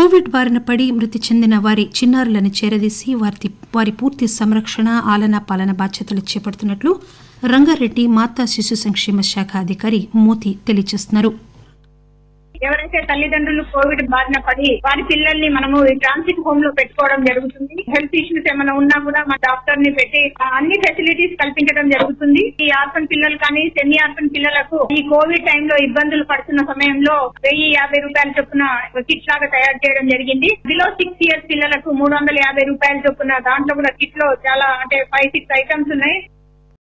Covid బారిన పడి మృతి చెందిన వారి చిన్నారులను చేరదీసి వారి వారి పూర్తి సంరక్షణ ఆలన పాలన బాధ్యతలు చేపడుతున్నట్లు రంగారెడ్డి మాతా శిశు సంక్షేమ శాఖ అధికారి మోతి తెలియజేస్తున్నారు ఎవరైతే తల్లిదండ్రులు కోవిడ్ బారిన పడి వారి పిల్లల్ని మనము ఈ ట్రాన్సిట్ హోమ్ లో పెట్టుకోవడం జరుగుతుంది హెల్త్ ఇష్యూస్ ఏమైనా ఉన్నా కూడా మా డాక్టర్ ని పెట్టి ఆ అన్ని ఫెసిలిటీస్ కల్పించడం జరుగుతుంది ఈ ఆర్ఫన్ పిల్లలు కానీ సెమీ ఆర్ఫన్ పిల్లలకు ఈ కోవిడ్ టైంలో ఇబ్బందులు పడుతున్న సమయంలో వెయ్యి యాభై రూపాయల చొప్పున కిట్ లాగా తయారు చేయడం జరిగింది బిలో సిక్స్ ఇయర్స్ పిల్లలకు మూడు వందల యాభై రూపాయల చొప్పున దాంట్లో కూడా కిట్ లో చాలా అంటే ఫైవ్ సిక్స్ ఐటమ్స్ ఉన్నాయి